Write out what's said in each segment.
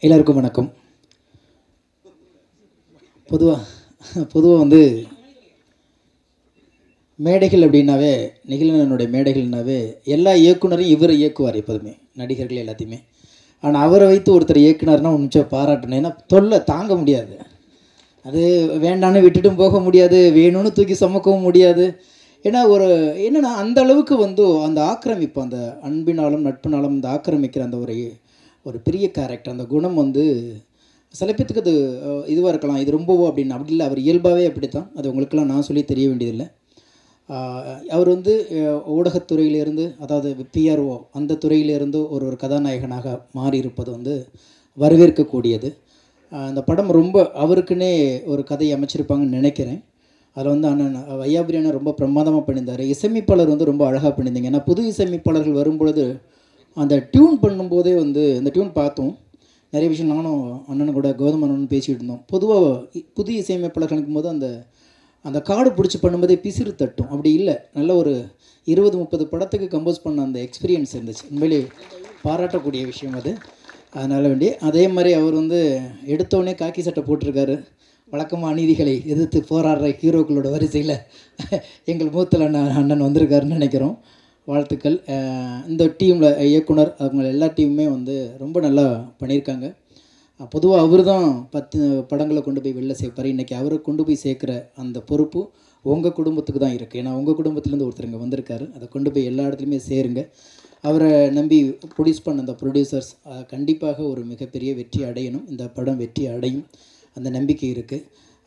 எல்லாருக்கும் வணக்கம் பொதுவாக பொதுவாக வந்து மேடைகள் அப்படின்னாவே நிகழனுடைய மேடைகள்னாவே எல்லா இயக்குனரையும் இவர் இயக்குவார் எப்போதுமே நடிகர்கள் எல்லாத்தையுமே ஆனால் அவரை வைத்து ஒருத்தர் இயக்குனார்னா கொஞ்சம் பாராட்டணும் ஏன்னா தொல்லை தாங்க முடியாது அது வேண்டான்னு விட்டுட்டும் போக முடியாது வேணும்னு தூக்கி சுமக்கவும் முடியாது ஏன்னா ஒரு என்னென்னா அந்த அளவுக்கு வந்து அந்த ஆக்கிரமிப்பு அந்த அன்பினாலும் நட்பினாலும் அந்த ஆக்கிரமிக்கிற அந்த ஒரு ஒரு பெரிய கேரக்டர் அந்த குணம் வந்து சில பேத்துக்கு அது இதுவாக இருக்கலாம் இது ரொம்பவோ அப்படின்னு அப்படி இல்லை அவர் இயல்பாகவே அப்படி தான் அது உங்களுக்கெல்லாம் நான் சொல்லி தெரிய வேண்டியதில்லை ஆஹ் அவர் வந்து அஹ், ஊடகத்துறையிலிருந்து அதாவது பிஆர்ஓ அந்த துறையிலிருந்து ஒரு ஒரு கதாநாயகனாக மாறி இருப்பது வந்து வரவேற்கக்கூடியது ஆஹ் அந்த படம் ரொம்ப அவருக்குன்னே ஒரு கதையை அமைச்சிருப்பாங்கன்னு நினைக்கிறேன் அதில் வந்து அண்ணன் வையாபுரி அண்ணன் ரொம்ப பிரமாதமாக பண்ணியிருந்தார் இசையமைப்பாளர் வந்து ரொம்ப அழகாக பண்ணியிருந்தீங்க ஏன்னா புது இசையமைப்பாளர்கள் வரும்பொழுது அந்த டியூன் பண்ணும்போதே வந்து அந்த டியூன் பார்த்தோம் நிறைய விஷயம் நானும் அண்ணனும் கூட கௌதம் அண்ணனும் பேசிகிட்டு இருந்தோம் பொதுவாக புது இசையமைப்பாளர்களுக்கும் போது அந்த அந்த கார்டு பிடிச்சி பண்ணும்போதே பிசிறு தட்டும் அப்படி இல்லை நல்ல ஒரு இருபது முப்பது படத்துக்கு கம்போஸ் பண்ண அந்த எக்ஸ்பீரியன்ஸ் இருந்துச்சு உண்மையிலே பாராட்டக்கூடிய விஷயம் அது அதனால் வேண்டி அதே மாதிரி அவர் வந்து எடுத்தோடனே காக்கி சட்டை போட்டிருக்காரு வழக்கமாக அநீதிகளை எதிர்த்து போராடுற ஹீரோக்களோட வரிசையில் எங்கள் மூத்தல் அண்ணன் அண்ணன் வந்திருக்காருன்னு நினைக்கிறோம் வாழ்த்துக்கள் அஹ் இந்த டீமில் இயக்குனர் அவங்க எல்லா டீமுமே வந்து ரொம்ப நல்லா பண்ணியிருக்காங்க பொதுவாக அவர் தான் பத்து படங்களை கொண்டு போய் வெளில சேர்ப்பார் இன்றைக்கி அவரை கொண்டு போய் சேர்க்குற அந்த பொறுப்பு உங்கள் குடும்பத்துக்கு தான் இருக்குது ஏன்னா உங்கள் குடும்பத்துலேருந்து ஒருத்தர் இங்கே வந்திருக்காரு அதை கொண்டு போய் எல்லா இடத்துலையுமே சேருங்க அவரை நம்பி ப்ரொடியூஸ் பண்ண அந்த ப்ரொடியூசர்ஸ் கண்டிப்பாக ஒரு மிகப்பெரிய வெற்றி அடையணும் இந்த படம் வெற்றி அடையும் அந்த நம்பிக்கை இருக்குது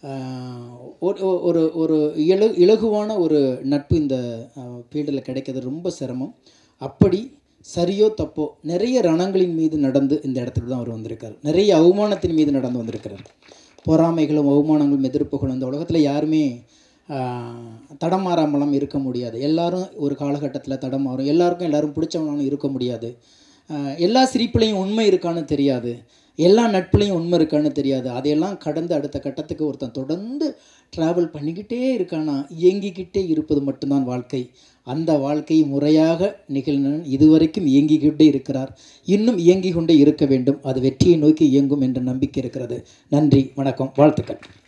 ஒரு ஒரு ஒரு இலகு இலகுவான ஒரு நட்பு இந்த ஃபீல்டில் கிடைக்கிறது ரொம்ப சிரமம் அப்படி சரியோ தப்போ நிறைய ரணங்களின் மீது நடந்து இந்த இடத்துக்கு தான் அவர் வந்திருக்கார் நிறைய அவமானத்தின் மீது நடந்து வந்திருக்கிறார் பொறாமைகளும் அவமானங்களும் எதிர்ப்புகளும் இந்த உலகத்தில் யாருமே ஆஹ், தடமாறாமலாம் இருக்க முடியாது எல்லாரும் ஒரு காலகட்டத்தில் தடமாறும் எல்லாருக்கும் எல்லாரும் பிடிச்சவனாலும் இருக்க முடியாது ஆஹ், எல்லா சிரிப்புலையும் உண்மை இருக்கான்னு தெரியாது எல்லா நட்புலையும் உண்மை இருக்கான்னு தெரியாது அதையெல்லாம் கடந்து அடுத்த கட்டத்துக்கு ஒருத்தன் தொடர்ந்து ட்ராவல் பண்ணிக்கிட்டே இருக்கானா இயங்கிக்கிட்டே இருப்பது மட்டும்தான் வாழ்க்கை அந்த வாழ்க்கை முறையாக நிகழ்நன் இதுவரைக்கும் இயங்கிக்கிட்டே இருக்கிறார் இன்னும் இயங்கிக் கொண்டே இருக்க வேண்டும் அது வெற்றியை நோக்கி இயங்கும் என்ற நம்பிக்கை இருக்கிறது நன்றி வணக்கம் வாழ்த்துக்கள்